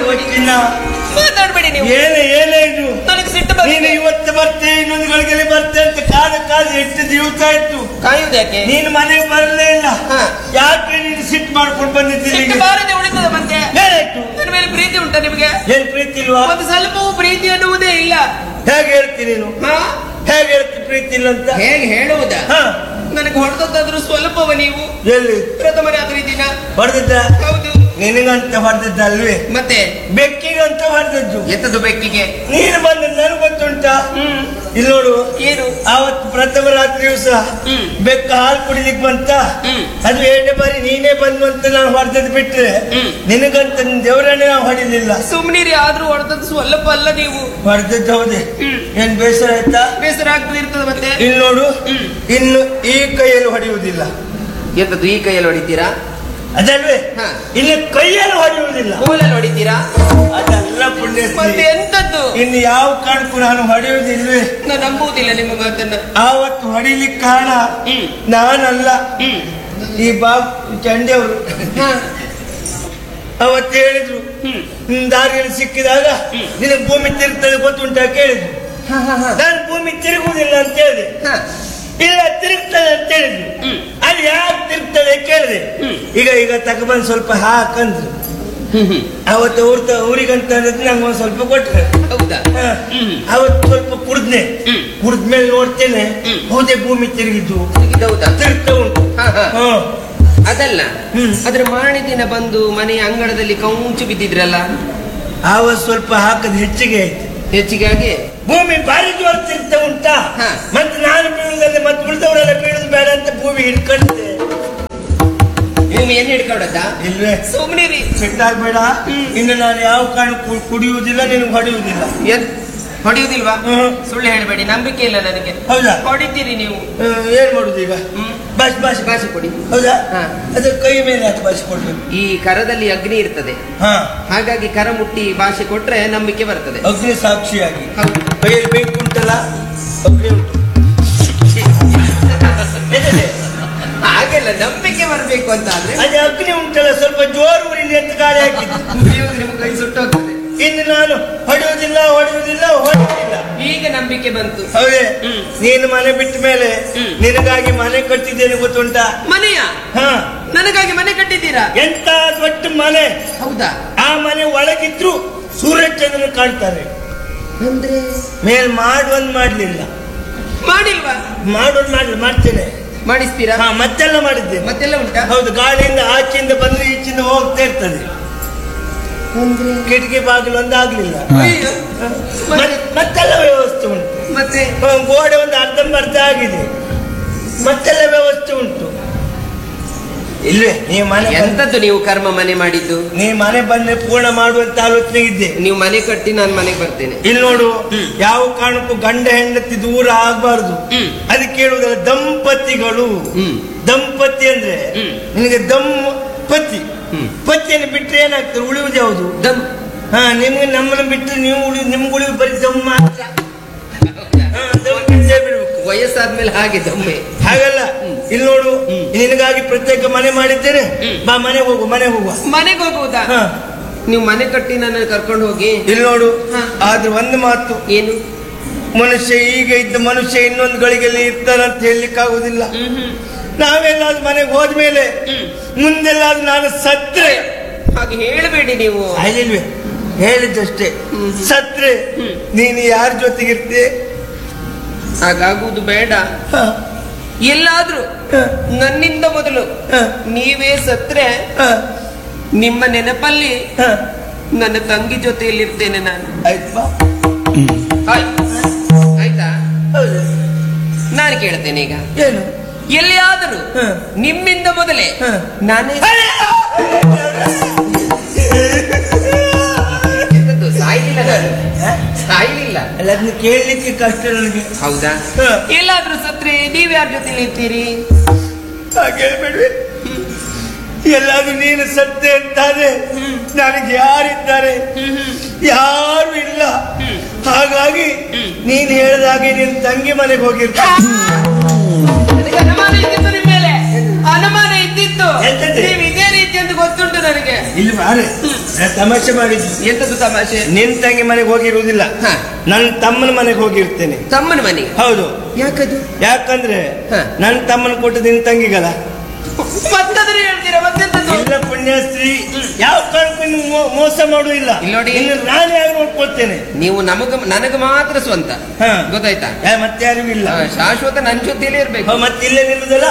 ಗೊತ್ತಿಲ್ಲ ಮಾತಾಡ್ಬೇಡಿ ನೀವು ಏನೇ ಏನೇ ಇದು ನನಗೆ ಸಿಟ್ಟು ನೀನು ಬಂದಿದೆ ಇವತ್ತು ಬರ್ತೆ ಇನ್ನೊಂದು ಗಳಿಗೆ ಬರ್ತೆ ಅಂತ ಕಾದ ಕಾದ ಎಷ್ಟು ದಿವಸ ಆಯ್ತು ಕಾಯುವುದಕ್ಕೆ ನೀನು ಮನೆಗೆ ಬರಲೇ ಇಲ್ಲ ಹಾ. ಯಾಕೆ ನೀನು ಸಿಟ್ಟು ಮಾಡ್ಕೊಂಡು ಬಂದಿದ್ದೀನಿ ಸಿಟ್ಟು ಬಾರದೆ ಉಳಿತದ ಮತ್ತೆ ಏನಾಯ್ತು ನನ್ನ ಮೇಲೆ ಪ್ರೀತಿ ಉಂಟಾ ನಿಮಗೆ ಏನ್ ಪ್ರೀತಿ ಇಲ್ವಾ ಒಂದು ಸ್ವಲ್ಪವೂ ಪ್ರೀತಿ ಅನ್ನುವುದೇ ಇಲ್ಲ ಹೇಗೆ ಹೇಳ್ತೀನಿ ನೀನು ಹಾ? ಹೇಗೆ ಹೇಳ್ತಿ ಪ್ರೀತಿ ಇಲ್ಲ ಅಂತ ಹೇಗೆ ಹೇಳುವುದಾ ಹಾ ನನಗೆ ಹೊಡೆದದ್ದಾದ್ರೂ ಸ್ವಲ್ಪವ ನೀವು ಎಲ್ಲಿ ಪ್ರಥಮ ರಾತ್ರಿ ದಿನ ಹೊಡೆದಿದ್ದ ಹೌದು ನಿನಗಂತ ಹೊಡೆದಿದ್ದಲ್ವೇ ಮತ್ತೆ ಬೆಕ್ಕಿಗಂತ ಹೊಡೆದದ್ದು ಎತ್ತದು ಬೆಕ್ಕಿಗೆ ನೀನು ಬಂದ ನನಗೆ ಗೊತ್ತುಂಟಾ ಹ್ಮ್ ಇಲ್ಲಿ ನೋಡು ಏನು ಆವತ್ತು ಪ್ರಥಮ ರಾತ್ರಿ ದಿವಸ ಹ್ಮ್. ಬೆಕ್ಕ ಹಾಲು ಕುಡಿಲಿಕ್ಕೆ ಬಂತ ಹ್ಮ್. ಅದು ಎರಡನೇ ಬಾರಿ ನೀನೇ ಬಂದು ಅಂತ ನಾನು ಹೊಡೆದದ್ದು ಬಿಟ್ರೆ ಹ್ಮ್. ನಿನಗಂತ ದೇವರನ್ನೇ ನಾವು ಹೊಡಿಲಿಲ್ಲ ಸುಮ್ನಿರಿ ಆದ್ರೂ ಹೊಡೆದದ್ದು ಸ್ವಲ್ಪ ಅಲ್ಲ ನೀವು ಹೊಡೆದದ್ದು ಹೌದೇ ಹ್ಮ್. ಏನ್ ಬೇಸರ ಆಯ್ತಾ ಬೇಸರ ಆಗ್ತದೆ ಇರ್ತದೆ ಮತ್ತೆ ಇಲ್ಲಿ ನೋಡು ಹ್ಮ್. ಇನ್ನು ಈ ಕೈಯಲ್ಲಿ ಹೊಡೆಯುವುದಿಲ್ಲ ಎಂತದ್ದು ಈ ಕೈಯಲ್ಲಿ ಹೊಡಿತೀರಾ ಅದಲ್ವೇ ಹಾ. ಇನ್ನು ಕೈಯಲ್ಲಿ ಹೊಡೆಯುವುದಿಲ್ಲ ಮೂಲಲ್ಲಿ ಹೊಡಿತೀರಾ ಅದೆಲ್ಲ ಪುಣ್ಯ ಮತ್ತೆ ಎಂತದ್ದು ಇನ್ನು ಯಾವ ಕಾರಣಕ್ಕೂ ನಾನು ಹೊಡೆಯುವುದಿಲ್ವೇ ನಾನು ನಂಬುವುದಿಲ್ಲ ನಿಮ್ಮ ಮಾತನ್ನ ಆವತ್ತು ಹೊಡಿಲಿಕ್ಕೆ ಕಾರಣ ಹ್ಮ್ ನಾನಲ್ಲ ಹ್ಮ್ ಈ ಬಾಬು ಚಂಡೆಯವರು ಹಾ. ಅವತ್ತು ಹೇಳಿದ್ರು ಹ್ಮ್ ನಿನ್ ದಾರಿಯಲ್ಲಿ ಸಿಕ್ಕಿದಾಗ ನಿನಗೆ ಭೂಮಿ ತಿರುಗ್ತದೆ ಗೊತ್ತುಂಟ ಕೇಳಿದ್ರು ಹಾ, ಹಾ, ಹಾ. ನಾನು ಭೂಮಿ ತಿರುಗುವುದಿಲ್ಲ ಅಂತ ಹೇಳಿದೆ ಹಾ. ಇಲ್ಲ ತಿರುಗ್ತದೆ ಅಂತ ಹೇಳಿದ್ರು ಹ್ಮ್. ಅದು ಯಾಕೆ ತಿರುಗ್ತದೆ ಕೇಳಿದೆ ಹ್ಮ್. ಈಗ ಈಗ ತಗೊಬಂದು ಸ್ವಲ್ಪ ಹಾಕಂದ್ರು ಹ್ಮ್, ಹ್ಮ್. ಅವತ್ತು ಊರ್ತ ಊರಿಗಂತ ಅನ್ನೋದು ನಂಗೆ ಒಂದು ಸ್ವಲ್ಪ ಕೊಟ್ರೆ ಹೌದಾ ಹ. ಹ್ಮ್. ಅವತ್ತು ಸ್ವಲ್ಪ ಕುಡ್ದ್ನೆ ಹ್ಮ್. ಕುಡ್ದ್ಮೇಲೆ ನೋಡ್ತೇನೆ ಹ್ಮ್. ಹೌದೇ ಭೂಮಿ ತಿರುಗಿದ್ದು ಇದು ಹೌದಾ ತಿರುಗ್ತಾ ಉಂಟು ಹಾ, ಹಾ. ಹ. ಅದಲ್ಲ ಹ್ಮ್. ಅದ್ರ ಮಾರನೇ ದಿನ ಬಂದು ಮನೆಯ ಅಂಗಳದಲ್ಲಿ ಕೌಂಚು ಬಿದ್ದಿದ್ರಲ್ಲ ಆವತ್ತು ಸ್ವಲ್ಪ ಹಾಕದ್ ಹೆಚ್ಚಿಗೆ ಆಯ್ತು ಹೆಚ್ಚಿಗಾಗಿ ಭೂಮಿ ಭಾರಿ ಜೋರ್ ತಿರುಗ್ತಾ ಉಂಟಾ ಹ. ಮತ್ತೆ ನಾನು ಬೀಳುದಲ್ಲಿ ಮತ್ತೆ ಉಳಿದವರೆಲ್ಲ ಬೀಳುದು ಬೇಡ ಅಂತ ಭೂಮಿ ಹಿಡ್ಕೊಂಡಿದ್ದೆ ಭೂಮಿಯನ್ನು ಹಿಡ್ಕೊಂಡದ್ದ ಇಲ್ವೇ ಸುಮ್ನಿರಿ ಸಿಟ್ಟಾಗ್ಬೇಡ ಹ್ಮ್. ಇನ್ನು ನಾನು ಯಾವ ಕಾರಣಕ್ಕೂ ಕುಡಿಯುವುದಿಲ್ಲ ನಿನಗೆ ಹೊಡೆಯುವುದಿಲ್ಲ ಎನ್ ಹೊಡೆಯುವುದಿಲ್ವಾ ಹ್ಮ್. ಸುಳ್ಳು ಹೇಳಬೇಡಿ ನಂಬಿಕೆ ಇಲ್ಲ ನನಗೆ ಹೌದಾ ಹೊಡಿತೀರಿ ನೀವು ಹ್ಮ್, ಏನ್ ಮಾಡುದು ಈಗ ಹ್ಮ್. ಬಸ್ ಬಸ್ ಭಾಷೆ ಕೊಡಿ ಹೌದಾ ಹ. ಅದು ಕೈ ಮೇಲೆ ಹಾಕಿ ಬಸ್ ಕೊಡ್ಬೇಕು ಈ ಕರದಲ್ಲಿ ಅಗ್ನಿ ಇರ್ತದೆ ಹಾ ಹಾಗಾಗಿ ಕರ ಮುಟ್ಟಿ ಭಾಷೆ ಕೊಟ್ರೆ ನಂಬಿಕೆ ಬರ್ತದೆ ಅಗ್ನಿ ಸಾಕ್ಷಿಯಾಗಿ ಹೌದು. ಕೈಯಲ್ಲಿ ಬೆಂಕಿ ಉಂಟಲ್ಲ ಅಗ್ನಿ ಉಂಟು ಹಾಗೆಲ್ಲ ನಂಬಿಕೆ ಬರಬೇಕು ಅಂತ ಆದ್ರೆ ಅದೇ ಅಗ್ನಿ ಉಂಟಲ್ಲ ಸ್ವಲ್ಪ ಜೋರು ಉರಿಲಿ ಅಂತ ಗಾಳಿ ಹಾಕಿದ್ದು ಉರಿಯುವಾಗ ನಿಮ್ಮ ಕೈ ಸುಟ್ಟೋಗ್ತದೆ ಇನ್ನು ನಾನು ಹೊಡೆಯುವುದಿಲ್ಲ ಹೊಡೆಯುವುದಿಲ್ಲ ಹೊಡೆಯುವುದಿಲ್ಲ ಈಗ ನಂಬಿಕೆ ಬಂತು ಹೌದೇ ಹ್ಮ್. ನೀನು ಮನೆ ಬಿಟ್ಟ ಮೇಲೆ ಹ್ಮ್. ನಿನಗಾಗಿ ಮನೆ ಕಟ್ಟಿದ್ದೇನೆ ಗೊತ್ತುಂಟಾ ಮನೆಯ ಹಾ ನನಗಾಗಿ ಮನೆ ಕಟ್ಟಿದ್ದೀರಾ ಎಂತ ದೊಡ್ಡ ಮನೆ ಹೌದಾ ಆ ಮನೆ ಒಳಗಿದ್ರು ಸೂರ್ಯಚಂದ್ರನ ಕಾಣ್ತಾರೆ ಅಂದ್ರೆ ಮೇಲ್ ಮಾಡುವಂದ್ ಮಾಡ್ಲಿಲ್ಲ ಮಾಡಿಲ್ವಾ ಮಾಡೋದ್ ಮಾಡ್ಲಿ ಮಾಡ್ತೇನೆ ಮಾಡಿಸ್ತೀರಾ ಹಾ ಮತ್ತೆಲ್ಲ ಮಾಡಿದ್ದೇನೆ ಮತ್ತೆಲ್ಲ ಉಂಟಾ ಹೌದು ಗಾಳಿಯಿಂದ ಆಚೆಯಿಂದ ಬಂದ್ರೆ ಈಚಿಂದ ಹೋಗ್ತಾ ಇರ್ತದೆ ಕಿಟಕಿ ಬಾಗಿಲು ಒಂದು ಆಗ್ಲಿಲ್ಲ ಅಯ್ಯೋ. ಮತ್- ಮತ್ತೆಲ್ಲ ವ್ಯವಸ್ಥೆ ಉಂಟು ಮತ್ತೆ ಹ, ಗೋಡೆ ಒಂದು ಅರ್ಧಂಬರ್ಧ ಆಗಿದೆ ಮತ್ತೆಲ್ಲ ವ್ಯವಸ್ಥೆ ಉಂಟು ಇಲ್ವೇ ನೀ ಮನೆ ಬಂದ್- ಎಂತದ್ದು ನೀವು ಕರ್ಮ ಮನೆ ಮಾಡಿದ್ದು ನೀ ಮನೆ ಬಂದ್ರೆ ಪೂರ್ಣ ಮಾಡುವಂತ ಆಲೋಚನೆ ಇದ್ದೆ ನೀವು ಮನೆ ಕಟ್ಟಿ ನಾನು ಮನೆಗೆ ಬರ್ತೇನೆ ಇಲ್ಲಿ ನೋಡು ಯಾವ ಕಾರಣಕ್ಕೂ ಗಂಡ ಹೆಂಡತಿ ದೂರ ಆಗ್ಬಾರ್ದು ಹ್ಮ್. ಅದಕ್ಕೆ ಹೇಳುವುದಲ್ಲ ದಂಪತಿಗಳು ಹ್ಮ್ ದಂಪತಿ ಅಂದ್ರೆ ಹ್ಮ್. ನಿನಗೆ ದಮ್ ಪತಿ ಹ್ಮ್. ಪತಿಯನ್ನು ಬಿಟ್ರೆ ಏನಾಗ್ತದೆ ಉಳಿಯುವುದು ಯಾವುದು ದಮ್ ಹಾ ನಿಮ್ಗೆ ನಮ್ಮನ್ನು ಬಿಟ್ಟರೆ ನೀವು ಉಳಿ ನಿಮ್ಗೆ ಉಳಿಯುವುದು ಬರೀ ದಮ್ ಮಾತ್ರ ಹಾ, ದಮ್ ಬಿಟ್ಟೇ ಬಿಡ್ಬೇಕು ವಯಸ್ಸಾದ್ಮೇಲೆ ಹಾಗೆ ದಮ್ಮೆ ಹಾಗಲ್ಲ ಇಲ್ಲಿ ನೋಡು ನಿನಗಾಗಿ ಪ್ರತ್ಯೇಕ ಮನೆ ಮಾಡಿದ್ದೇನೆ ಬಾ ಮನೆ ಹೋಗು ಮನೆ ಹೋಗುವ ಮನೆಗೆ ಹೋಗುವುದಾ ಹಾ ನೀವು ಮನೆ ಕಟ್ಟಿ ನನ್ನ ಕರ್ಕೊಂಡು ಹೋಗಿ ಇಲ್ಲಿ ನೋಡು ಹಾ. ಆದ್ರೆ ಒಂದು ಮಾತು ಏನು ಮನುಷ್ಯ ಈಗ ಇದ್ದ ಮನುಷ್ಯ ಇನ್ನೊಂದು ಗಳಿಗೆಯಲ್ಲಿ ಇರ್ತಾನಂತ ಹೇಳಲಿಕ್ಕಾಗುದಿಲ್ಲ ಹ್ಮ್ ಹ್ಮ್ ನಾವೆಲ್ಲಾದ್ರೂ ಮನೆಗೆ ಹೋದ್ಮೇಲೆ ಮುಂದೆಲ್ಲಾದ್ರೂ ನಾನು ಸತ್ರೆ ಹಾಗೆ ಹೇಳಬೇಡಿ ನೀವು ಅಲ್ಲಿಲ್ವೇ ಹೇಳಿದ್ದಷ್ಟೇ ಹ್ಮ್. ಸತ್ರೆ ಹ್ಮ್. ನೀನು ಯಾರ ಜೊತೆಗಿರ್ತೀಯ ಹಾಗಾಗುವುದು ಬೇಡ ಹ, ಎಲ್ಲಾದ್ರೂ ಹ, ನನ್ನಿಂದ ಮೊದಲು ಹ, ನೀವೇ ಸತ್ರೆ ಹ, ನಿಮ್ಮ ನೆನಪಲ್ಲಿ ಹ. ನನ್ನ ತಂಗಿ ಜೊತೆಯಲ್ಲಿರ್ತೇನೆ ನಾನು ಆಯ್ತು ಬಾ ಆಯ್ತು. ಆಯ್ತಾ ಹೌದು ನಾನು ಕೇಳ್ತೇನೆ ಈಗ ಏನು ಎಲ್ಲಿಯಾದರೂ ಹ. ನಿಮ್ಮಿಂದ ಮೊದಲೇ ಹ. ನಾನೇ ಎಂತದ್ದು? ಸಾಯ್ಲಿಲ್ಲ ನಾನು ಸಾಯ್ಲಿಲ್ಲ ಅಲ್ಲ ಅದನ್ನ ಕೇಳಲಿಕ್ಕೆ ಕಷ್ಟ ನನಗೆ ಹೌದಾ ಹ. ಎಲ್ಲಾದ್ರೂ ಸತ್ರೆ ನೀವ್ ಯಾರ ಜೊತೆಲಿ ಇರ್ತೀರಿ ಹಾಗೆ ಹೇಳ್ಬೇಡ್ವಿ ಎಲ್ಲಾದ್ರೂ ನೀನು ಸತ್ಯ ಅಂತಾದ್ರೆ ನನಗೆ ಯಾರಿದ್ದಾರೆ ಯಾರು ಇಲ್ಲ ಹಾಗಾಗಿ ನೀನು ಹೇಳಿದಾಗೆ ನಿನ್ನ ತಂಗಿ ಮನೆಗೆ ಹೋಗಿರ್ತೀನಿ ನನಗೆ ಅನುಮಾನ ಇದ್ದಿತ್ತು ನಿಮ್ಮ ಮೇಲೆ ಅನುಮಾನ ಇದ್ದಿತ್ತು ಎಂತದ್ದು? ನೀವು ಇದೇ ರೀತಿ ಅಂತ ಗೊತ್ತುಂಟು ನನಗೆ ಇಲ್ಲಿ ಬಾರೆ ನಾನು ತಮಾಷೆ ಮಾಡಿದ್ದು ಎಂತದ್ದು ತಮಾಷೆ ನಿನ್ ತಂಗಿ ಮನೆಗೆ ಹೋಗಿರುವುದಿಲ್ಲ ಹ. ನನ್ನ ತಮ್ಮನ ಮನೆಗೆ ಹೋಗಿರ್ತೇನೆ ತಮ್ಮನ ಮನೆಗೆ ಹೌದು ಯಾಕದು ಯಾಕಂದ್ರೆ ಹ. ನನ್ನ ತಮ್ಮನ ಕೊಟ್ಟು ನಿನ್ ತಂಗಿಗಲ್ಲ ಮತ್ತದ್ರೆ ಹೇಳ್ತೀರಾ ಮತ್ತೆಂತದ್ದು ಇಲ್ಲ ಪುಣ್ಯಶ್ರೀ ಯಾವ ಕಾರಣಕ್ಕೂ ಇನ್ನು ಮೋ- ಮೋಸ ಮಾಡುವುದಿಲ್ಲ ಇಲ್ಲಿ ನೋಡಿ. ಇನ್ನು ನಾನು ಯಾರು ನೋಡ್ಕೊಳ್ತೇನೆ ನೀವು ನಮಗ ನನಗೆ ಮಾತ್ರ ಸ್ವಂತ ಹ. ಗೊತ್ತಾಯ್ತಾ ಯಾ- ಮತ್ತೆ ಯಾರಿಗೂ ಇಲ್ಲ ಆ, ಶಾಶ್ವತ ನನ್ ಜೊತೆಲೇ ಇರ್ಬೇಕು ಮತ್ತೆ ಇಲ್ಲೇ ನಿಲ್ಲುದಲ್ಲ